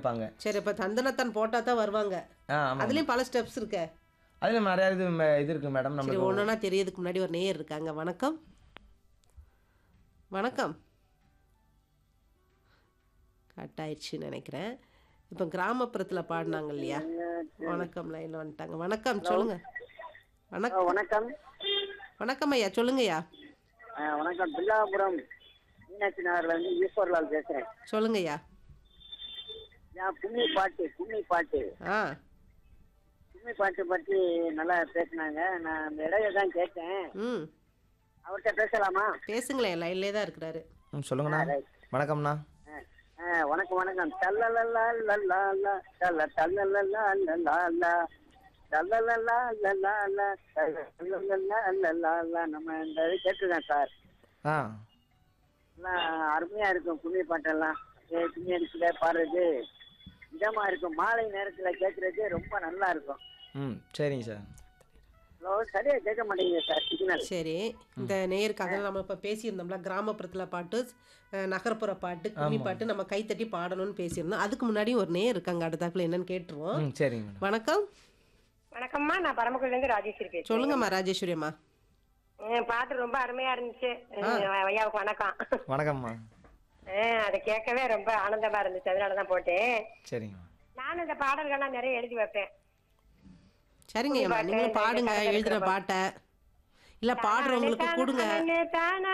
கேட்பாங்க சரி இப்போ தந்தனத்தான் போட்டால் தான் வருவாங்க ஆ ஆமாம் அதுலேயும் பல ஸ்டெப்ஸ் இருக்கே அதில் நிறையா இது ம- இது இருக்குது மேடம் சரி நம்மளுக்கு ஒன்றுனா தெரியறதுக்கு முன்னாடி ஒரு நேயர் இருக்காங்க வணக்கம் வணக்கம் கட் ஆயிடுச்சுன்னு நினைக்கிறேன் இப்போ கிராமப்புறத்தில் பாடினாங்க இல்லையா வணக்கம் லைனில் வந்துட்டாங்க வணக்கம் சொல்லுங்க வணக்கம் வணக்கம் வணக்கம் ஐயா சொல்லுங்கய்யா அஹ் வணக்கம் பில்லாபுரம் மீனாட்சி நகர்ல இருந்து ஈஸ்வர்லால் பேசுறேன் சொல்லுங்கய்யா நான் கும்மி பாட்டு கும்மி பாட்டு ஆ கும்மி பாட்டு பத்தி நல்லா பேசினாங்க நான் அந்த இடையில தான் கேட்டேன் ம் அவர்கிட்ட பேசலாமா பேசுங்களேன் லைன்லேயே தான் இருக்கிறாரு ம் சொல்லுங்கண்ணா வணக்கம்ண்ணா அஹ் அஹ் வணக்கம் வணக்கம் தல்லலல்லா லல்லா லா, தல்ல தல்லலல்லா லல்லா லா, தல்லலல்லா லல்லா லா, தல்லலல்லா லல்லா லா. நம்ம இந்த இது கேட்டிருக்கேன் சார் ஆ எல்லாம் அருமையா இருக்கும் கும்மி பாட்டெல்லாம் அப்படியே கும்மி அடிச்சுல பாடுறது இதமா இருக்கும் மாலை நேரத்துல கேட்கறது ரொம்ப நல்லா இருக்கும் ம் சரிங்க சார் ஹலோ சரியா கேட்க மாட்டேங்குது சார் சிக்னல் சரி இந்த நேயருக்காக நம்ம இப்போ பேசியிருந்தோம்ல கிராமப்புறத்தில் பாட்டு அஹ், நகர்ப்புற பாட்டு கும்மி பாட்டு நம்ம கைத்தட்டி பாடணும்னு பேசியிருந்தோம் அதுக்கு முன்னாடி ஒரு நேயர் இருக்காங்க அடுத்தாப்புல என்னன்னு கேட்டுருவோம் ம் சரிங்க மேடம் வணக்கம் வணக்கம்மா நான் பரமக்குடில இருந்து ராஜேஸ்வரி பேசுறேன் சொல்லுங்கம்மா ராஜேஸ்வரி அம்மா அஹ் பாட்டு ரொம்ப அருமையா இருந்துச்சு அஹ் ஐயாவுக்கு வணக்கம் வணக்கம்மா அஹ் அதை கேட்கவே ரொம்ப ஆனந்தமா இருந்துச்சு அதனாலதான் போட்டேன் சரிங்கம்மா நானும் இந்த பாடல்கள்லாம் நிறைய எழுதி வைப்பேன் சரிங்க அம்மா நீங்களும் பாடுங்க எழுதுன பாட்டை இல்லை பாடுறவங்களுக்கு கொடுங்க தானே தானா